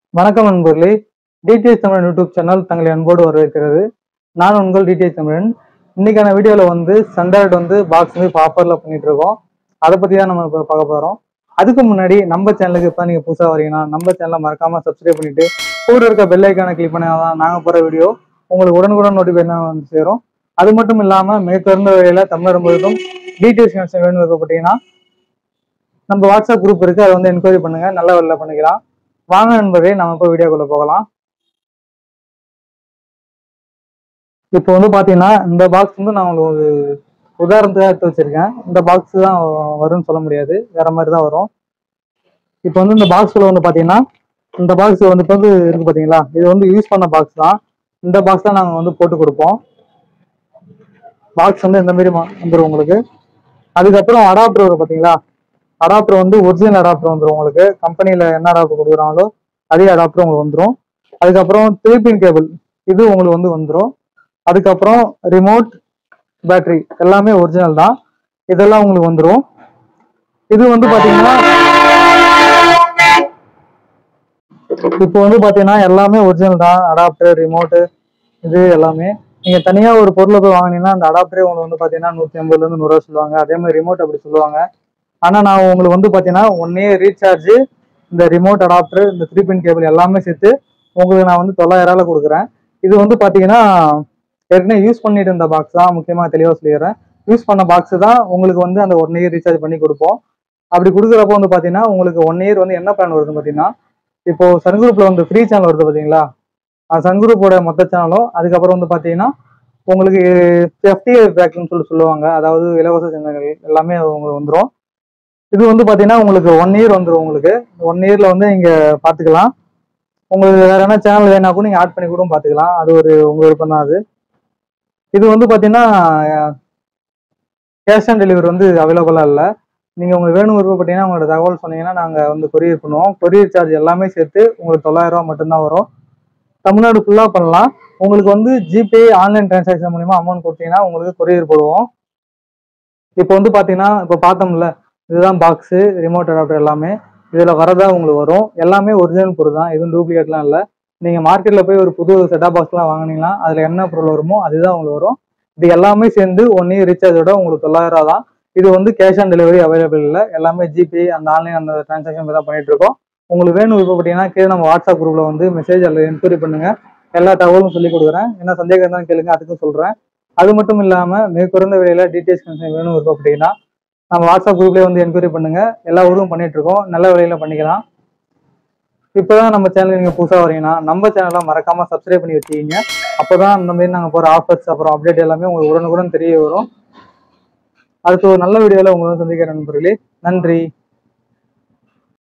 வணக்கம் நண்பர்களே டிடிஎச் தமிழன் யூடியூப் சேனல் தங்களை அன்போடு வரவேற்கிறது நான் உங்கள் டிடிஎச் தமிழன் இன்னைக்கான வீடியோவில் வந்து சண்டர்ட் வந்து பாக்ஸ் வந்து இப்போ ஆஃபரில் பண்ணிட்டு இருக்கோம் அதை பற்றி தான் நம்ம இப்போ பார்க்க போகிறோம் அதுக்கு முன்னாடி நம்ம சேனலுக்கு இப்போ நீங்கள் புதுசாக வரீங்கன்னா நம்ம சேனலை மறக்காமல் சப்ஸ்கிரைப் பண்ணிட்டு கூட இருக்க பெல் ஐக்கானை கிளிக் பண்ணா தான் நாங்கள் போகிற வீடியோ உங்களுக்கு உடனுக்குடன் நோட்டிஃபிகேஷன் வந்து சேரும் அது மட்டும் இல்லாமல் மிகக்குறைந்த வகையில் தமிழர் முழுவதும் டிடிஎச் கனெக்ஷன் வேணும் விருப்பப்பட்டீங்கன்னா நம்ம வாட்ஸ்அப் குரூப் இருக்குது அதை வந்து என்கொயரி பண்ணுங்கள் நல்ல வழியில் பண்ணிக்கலாம் வாங்க நண்பர்களே நம்ம இப்போ வீடியோக்குள்ள போகலாம் இப்போ வந்து பார்த்தீங்கன்னா இந்த பாக்ஸ் வந்து நான் உங்களுக்கு ஒரு உதாரணத்துக்காக எடுத்து வச்சிருக்கேன் இந்த பாக்ஸ் தான் வரும்னு சொல்ல முடியாது வேற மாதிரி தான் வரும் இப்போ வந்து இந்த பாக்ஸ்ல வந்து பார்த்தீங்கன்னா இந்த பாக்ஸ் வந்து இப்போ வந்து இருக்கு பார்த்தீங்களா இது வந்து யூஸ் பண்ண பாக்ஸ் தான் இந்த பாக்ஸ் தான் நாங்கள் வந்து போட்டு கொடுப்போம் பாக்ஸ் வந்து இந்த மாதிரி மா- வந்துரும் உங்களுக்கு அதுக்கப்புறம் அடாப்டர் வரும் பார்த்தீங்களா அடாப்டர் வந்து ஒரிஜினல் அடாப்டர் வந்துடும் உங்களுக்கு கம்பெனியில் என்ன அடாப்டர் கொடுக்குறாங்களோ அதே அடாப்டர் உங்களுக்கு வந்துடும் அதுக்கப்புறம் த்ரீ பின் கேபிள் இது உங்களுக்கு வந்து வந்துடும் அதுக்கப்புறம் ரிமோட் பேட்டரி எல்லாமே ஒரிஜினல் தான் இதெல்லாம் உங்களுக்கு வந்துடும் இது வந்து பார்த்தீங்கன்னா இப்போ வந்து பார்த்தீங்கன்னா எல்லாமே ஒரிஜினல் தான் அடாப்டர் ரிமோட்டு இது எல்லாமே நீங்கள் தனியாக ஒரு பொருளை போய் வாங்கினீங்கன்னா அந்த அடாப்டரே உங்களுக்கு வந்து பார்த்தீங்கன்னா நூற்றி ஐம்பதுலேருந்து நூறுரூவா சொல்லுவாங்க அதே மாதிரி ரிமோட் அப்படி சொல்லுவாங்க ஆனால் நான் உங்களுக்கு வந்து பார்த்தீங்கன்னா ஒன் இயர் ரீசார்ஜ் இந்த ரிமோட் அடாப்டர் இந்த த்ரீ பின் கேபிள் எல்லாமே சேர்த்து உங்களுக்கு நான் வந்து தொள்ளாயிரூவால கொடுக்குறேன் இது வந்து பார்த்தீங்கன்னா ஏற்கனவே யூஸ் பண்ணிட்டு இருந்த பாக்ஸ் தான் முக்கியமாக தெளிவாக சொல்லிடுறேன் யூஸ் பண்ண பாக்ஸ் தான் உங்களுக்கு வந்து அந்த ஒன் இயர் ரீசார்ஜ் பண்ணி கொடுப்போம் அப்படி கொடுக்குறப்போ வந்து பார்த்தீங்கன்னா உங்களுக்கு ஒன் இயர் வந்து என்ன பிளான் வருதுன்னு பார்த்தீங்கன்னா இப்போ சன் குரூப்பில் வந்து ஃப்ரீ சேனல் வருது பார்த்தீங்களா சன் குரூப்போட மொத்த சேனலும் அதுக்கப்புறம் வந்து பார்த்தீங்கன்னா உங்களுக்கு எஃப்டிஏ பேக்குன்னு சொல்லி சொல்லுவாங்க அதாவது இலவச சேனல்கள் எல்லாமே உங்களுக்கு வந்துடும் இது வந்து பார்த்தீங்கன்னா உங்களுக்கு ஒன் இயர் வந்துடும் உங்களுக்கு ஒன் இயரில் வந்து நீங்கள் பார்த்துக்கலாம் உங்களுக்கு வேற என்ன சேனல் வேணா கூட நீங்கள் ஆட் பண்ணி கூட பார்த்துக்கலாம் அது ஒரு உங்கள் விருப்பம் தான் அது இது வந்து பார்த்தீங்கன்னா கேஷ் ஆன் டெலிவரி வந்து அவைலபிளாக இல்லை நீங்கள் உங்களுக்கு வேணும் விருப்பப்பட்டீங்கன்னா உங்களோட தகவல் சொன்னீங்கன்னா நாங்கள் வந்து கொரியர் பண்ணுவோம் கொரியர் சார்ஜ் எல்லாமே சேர்த்து உங்களுக்கு தொள்ளாயிரம் ரூபாய் மட்டும்தான் வரும் தமிழ்நாடு ஃபுல்லாக பண்ணலாம் உங்களுக்கு வந்து ஜிபே ஆன்லைன் டிரான்சாக்ஷன் மூலிமா அமௌண்ட் கொடுத்தீங்கன்னா உங்களுக்கு கொரியர் போடுவோம் இப்போ வந்து பார்த்தீங்கன்னா இப்போ பார்த்தோம்ல இதுதான் பாக்ஸு ரிமோட் அடாப்டர் எல்லாமே இதில் வரதா உங்களுக்கு வரும் எல்லாமே ஒரிஜினல் பொருள் தான் எதுவும் டூப்ளிகேட்லாம் இல்லை நீங்கள் மார்க்கெட்டில் போய் ஒரு புது செட்டா பாக்ஸ்லாம் வாங்குனீங்கன்னா அதில் என்ன பொருள் வருமோ அதுதான் உங்களுக்கு வரும் இது எல்லாமே சேர்ந்து ஒன் இயர் ரீசார்ஜோட உங்களுக்கு தொள்ளாயிரம் ரூபா தான் இது வந்து கேஷ் ஆன் டெலிவரி அவைலபிள் இல்லை எல்லாமே ஜிபே அந்த ஆன்லைன் அந்த டிரான்சாக்ஷன் தான் பண்ணிட்டு இருக்கோம் உங்களுக்கு வேணும் விருப்பப்பட்டீங்கன்னா கீழே நம்ம வாட்ஸ்அப் குரூப்ல வந்து மெசேஜ் அல்லது என்கொயரி பண்ணுங்க எல்லா தகவலும் சொல்லி கொடுக்குறேன் என்ன சந்தேகம் இருந்தாலும் கேளுங்க அதுக்கும் சொல்றேன் அது மட்டும் இல்லாம மிக குறைந்த விலையில டீடைல்ஸ் கனெக்ஷன் வேணும் விருப்பப்பட்டீங்கன்னா நம்ம வாட்ஸ்அப் குரூப்லேயே வந்து என்கொயரி பண்ணுங்க எல்லா ஊரும் பண்ணிட்டு இருக்கோம் நல்ல விலையில பண்ணிக்கலாம் இப்போதான் நம்ம சேனல் நீங்க புதுசா வரீங்கன்னா நம்ம சேனலை மறக்காம சப்ஸ்கிரைப் பண்ணி வச்சுக்கிங்க அப்பதான் இந்த மாதிரி நாங்க போற ஆஃபர்ஸ் அப்புறம் அப்டேட் எல்லாமே உங்களுக்கு உடனுக்குடன் தெரிய வரும் அடுத்து ஒரு நல்ல வீடியோல உங்களை வந்து சந்திக்கிறேன் நண்பர்களே நன்றி